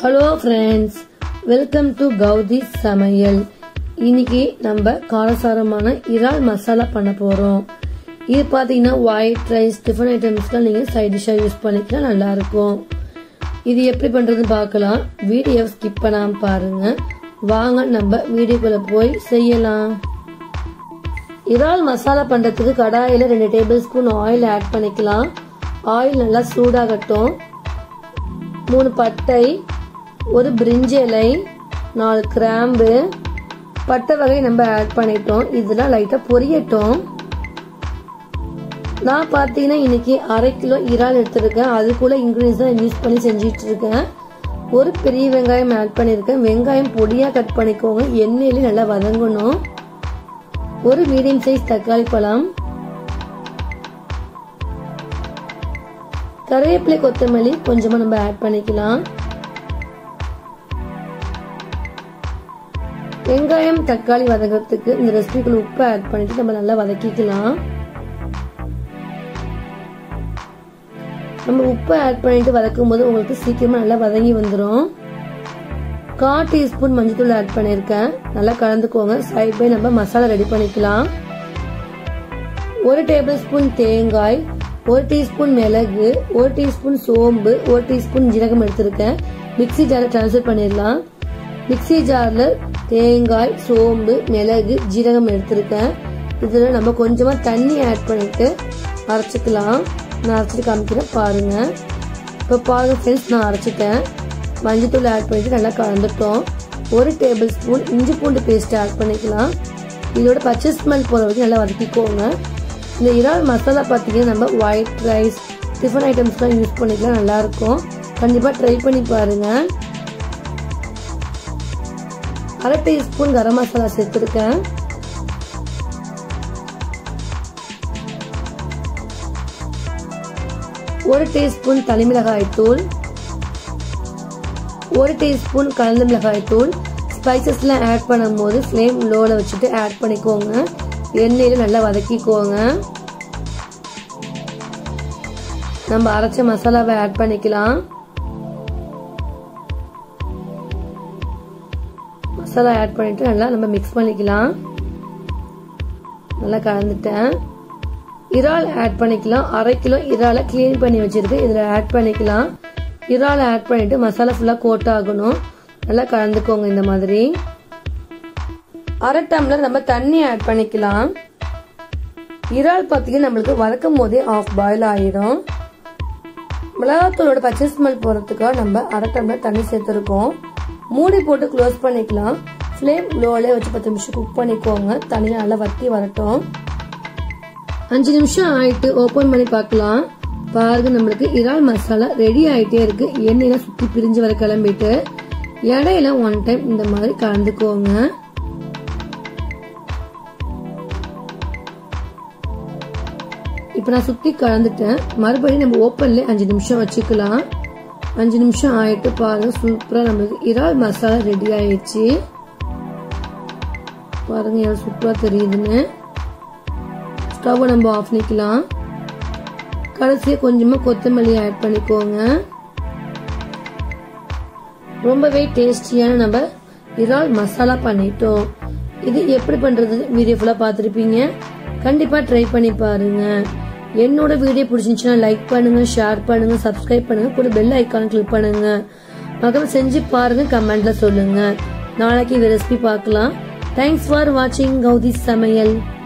hello friends welcome to Gowthi சமையல் இன்னைக்கு நம்ம காரசாரமான இறால் மசாலா பண்ண போகிறோம் இது பார்த்தீங்கன்னா ஒயிட் ரைஸ் டிஃபன் ஐட்டம்ஸ்லாம் நீங்கள் சைட் டிஷ்ஷாக யூஸ் பண்ணிக்கலாம் நல்லாயிருக்கும் இது எப்படி பண்ணுறதுன்னு பார்க்கலாம் வீடியோ ஸ்கிப் பண்ணாமல் பாருங்கள் வாங்க நம்ம வீடியோக்குள்ளே போய் செய்யலாம் இறால் மசாலா பண்ணுறதுக்கு கடாயில் ரெண்டு டேபிள் ஸ்பூன் ஆயில் ஆட் பண்ணிக்கலாம் ஆயில் நல்லா சூடாகட்டும் மூணு பட்டை ஒரு பிரிஞ்சி இலை நாலு கிராம்பு பட்டை வகை நம்ம ஆட் பண்ணிட்டோம் இதெல்லாம் லைட்டாக பொரியட்டும் நான் பார்த்தீங்கன்னா இன்னைக்கு அரை கிலோ இறால் எடுத்திருக்கேன் அதுக்குள்ள இன்க்ரீடியன்ஸ் தான் யூஸ் பண்ணி செஞ்சிட்டு இருக்கேன் ஒரு பெரிய வெங்காயம் ஆட் பண்ணியிருக்கேன் வெங்காயம் பொடியாக கட் பண்ணிக்கோங்க எண்ணெயில நல்லா வதங்கணும் ஒரு மீடியம் சைஸ் தக்காளி பழம் கருவேப்பிலை கொத்தமல்லி கொஞ்சமா நம்ம ஆட் பண்ணிக்கலாம் வெங்காயம் தக்காளி வதக்கிறதுக்கு இந்த ரெசிபிக்குள்ள உப்பு ஆட் பண்ணிட்டு நம்ம நல்லா வதக்கிக்கலாம் நம்ம உப்பு ஆட் பண்ணிட்டு வதக்கும் போது உங்களுக்கு சீக்கிரமா நல்லா வதங்கி வந்துடும் கால் டீஸ்பூன் மஞ்சத்தூள் ஆட் பண்ணியிருக்கேன் நல்லா கலந்துக்கோங்க சைட் பை நம்ம மசாலா ரெடி பண்ணிக்கலாம் ஒரு டேபிள் ஸ்பூன் தேங்காய் ஒரு டீஸ்பூன் மிளகு ஒரு டீஸ்பூன் சோம்பு ஒரு டீஸ்பூன் ஜீரகம் எடுத்திருக்கேன் மிக்சி ஜாரில் ட்ரான்ஸ்ஃபர் பண்ணிடலாம் மிக்சி ஜாரில் தேங்காய் சோம்பு மிளகு ஜீரகம் எடுத்திருக்கேன் இதில் நம்ம கொஞ்சமாக தண்ணி ஆட் பண்ணிட்டு அரைச்சிக்கலாம் நான் அரைச்சிட்டு காமிக்கிறேன் பாருங்க இப்போ பாருங்க ஃப்ரெண்ட்ஸ் நான் அரைச்சிட்டேன் மஞ்சத்தூள் ஆட் பண்ணிட்டு நல்லா கலந்துட்டோம் ஒரு டேபிள் ஸ்பூன் இஞ்சி பூண்டு பேஸ்ட் ஆட் பண்ணிக்கலாம் இதோட பச்சை ஸ்மெல் போகிற வரைக்கும் நல்லா வதக்கிக்கோங்க இந்த இறால் மசாலா பார்த்தீங்கன்னா நம்ம ஒயிட் ரைஸ் டிஃபன் ஐட்டம்ஸ்லாம் யூஸ் பண்ணிக்கலாம் நல்லாயிருக்கும் கண்டிப்பாக ட்ரை பண்ணி பாருங்கள் அரை டீஸ்பூன் கரம் மசாலா சேர்த்துருக்கேன் ஒரு டீஸ்பூன் தனி மிளகாய் தூள் ஒரு டீஸ்பூன் கலந்த மிளகாய் தூள் ஸ்பைசஸ்லாம் ஆட் பண்ணும்போது ஃப்ளேம் லோவில் வச்சுட்டு ஆட் பண்ணிக்கோங்க எண்ணெயில் நல்லா வதக்கிக்கோங்க நம்ம அரைச்ச மசாலாவை ஆட் பண்ணிக்கலாம் மசாலா ஆட் பண்ணிட்டு நல்லா நம்ம மிக்ஸ் பண்ணிக்கலாம் நல்லா கலந்துட்டேன் இறால் ஆட் பண்ணிக்கலாம் அரை கிலோ இறாலை க்ளீன் பண்ணி வச்சிருக்கேன் இதில் ஆட் பண்ணிக்கலாம் இறாலை ஆட் பண்ணிட்டு மசாலா ஃபுல்லாக கோட் ஆகணும் நல்லா கலந்துக்கோங்க இந்த மாதிரி அரை டம்ளர் நம்ம தண்ணி ஆட் பண்ணிக்கலாம் இறால் பார்த்தீங்கன்னா நம்மளுக்கு வதக்கும் போதே ஆஃப் பாயில் ஆயிடும் மிளகாத்தூளோட பச்சை ஸ்மெல் போகிறதுக்காக நம்ம அரை டம்ளர் தண்ணி சேர்த்துருக்கோம் மூடி போட்டு க்ளோஸ் பண்ணிக்கலாம் ஃப்ளேம் லோலே வச்சு பத்து நிமிஷம் குக் பண்ணிக்கோங்க தண்ணியை நல்லா வத்தி வரட்டும் அஞ்சு நிமிஷம் ஆயிட்டு ஓப்பன் பண்ணி பார்க்கலாம் பாருங்க நம்மளுக்கு இறால் மசாலா ரெடி ஆயிட்டே இருக்கு எண்ணெயில சுத்தி பிரிஞ்சு வர கிளம்பிட்டு இடையில ஒன் டைம் இந்த மாதிரி கலந்துக்கோங்க இப்போ நான் சுத்தி கலந்துட்டேன் மறுபடியும் நம்ம ஓப்பன்ல அஞ்சு நிமிஷம் வச்சுக்கலாம் அஞ்சு நிமிஷம் ஆயிட்டு பாருங்க சூப்பரா நம்மளுக்கு இறால் மசாலா ரெடி ஆயிடுச்சு பாருங்க எவ்வளவு சூப்பரா தெரியுதுன்னு ஸ்டவ்வை நம்ம ஆஃப் பண்ணிக்கலாம் கடைசியாக கொஞ்சமாக கொத்தமல்லி ஆட் பண்ணிக்கோங்க ரொம்பவே டேஸ்டியான நம்ம இறால் மசாலா பண்ணிட்டோம் இது எப்படி பண்றது வீடியோ ஃபுல்லாக பார்த்துருப்பீங்க கண்டிப்பாக ட்ரை பண்ணி பாருங்க என்னோட வீடியோ பிடிச்சிருந்துச்சுன்னா லைக் பண்ணுங்க ஷேர் பண்ணுங்க சப்ஸ்கிரைப் பண்ணுங்க கூட பெல் ஐக்கான் கிளிக் பண்ணுங்க மக்கள் செஞ்சு பாருங்க கமெண்ட்ல சொல்லுங்க நாளைக்கு இந்த ரெசிபி பார்க்கலாம் தேங்க்ஸ் ஃபார் வாட்சிங் கௌதி சமையல்